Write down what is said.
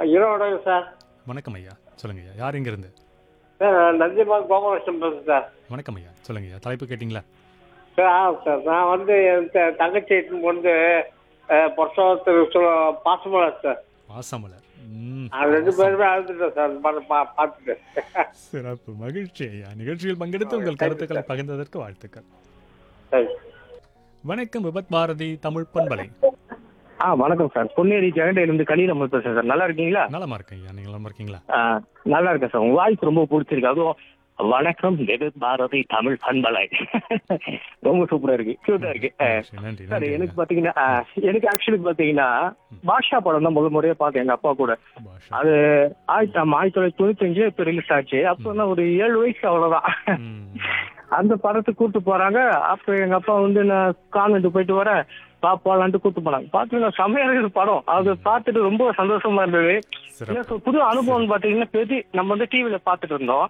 Erode sir வணக்கம் ஐயா சொல்லுங்க ஐயா யார் இருந்து சார் நான் நந்திபாக் கோபாலகிருஷ்ணன் பேசுகிறேன் சார் வணக்கம் ஐயா சொல்லுங்க ஐயா தலைப்பு கேட்டிங்களா சார் ஆ சார் நான் வந்து என் த- தங்கச்சி இட்டுன்னு கொண்டு பொருஷத்துக்கு சொல்ல பாசமலர் சார் வாசமலர் ம், அது ரெண்டு பேருமே அழுதுட்டோம் சார் பா- பா- பார்த்துட்டு சிறப்பு மகிழ்ச்சி ஐயா நிகழ்ச்சியில் பங்கெடுத்து உங்கள் கருத்துக்களை பகிர்ந்ததற்கு வாழ்த்துக்கள் சரி வணக்கம் விபத் பாரதி தமிழ் பண்பலை ஆ வணக்கம் சார் பொன்னேரி ஜெகண்டையிலிருந்து கலீல் அமல் பேசுறேன் சார் நல்லா இருக்கீங்களா நலமா இருக்கேன் ஐயா நீங்க நலமா இருக்கீங்களா ஆ, நல்லா இருக்கேன் சார் உங்க வாய்ஸ் ரொம்ப பிடிச்சிருக்கு அதுவும் வணக்கம் விவேக் பாரதி தமிழ் பண்பலை ரொம்ப சூப்பரா இருக்கு கியூட்டா இருக்கு ஆ, நன்றி, நன்றி சார் நன்றி எனக்கு ஐயா. பாத்தீங்கன்னா ஆ, எனக்கு ஆக்சுவலி பாத்தீங்கன்னா பாஷா படம் தான் முதல் முறையா பார்த்தேன் எங்க அப்பா கூட பாஷா. அது ஆயிரத்தி ஆமா, ஆயிரத்தி தொள்ளாயிரத்தி தொண்ணூத்தி அஞ்சு இப்ப ரிலீஸ் ஆச்சு அப்போ நான் ஒரு ஏழு வயசு அவ்வளவுதான் ம், அந்த படத்துக்கு கூட்டு போறாங்க அப்ப எங்க அப்பா வந்து நான் கான்வென்ட் போயிட்டு வரேன் பாப்பாலான்ட்டு கூட்டு போனாங்க பாத்துங்க செம்மையா இருக்குது படம் அது பார்த்துட்டு ரொம்ப சந்தோஷமா இருந்தது சிறப்பு எனக்கு புது அனுபவம் பாத்தீங்கன்னா பெரிய நம்ம வந்து டிவில பாத்துட்டு இருந்தோம்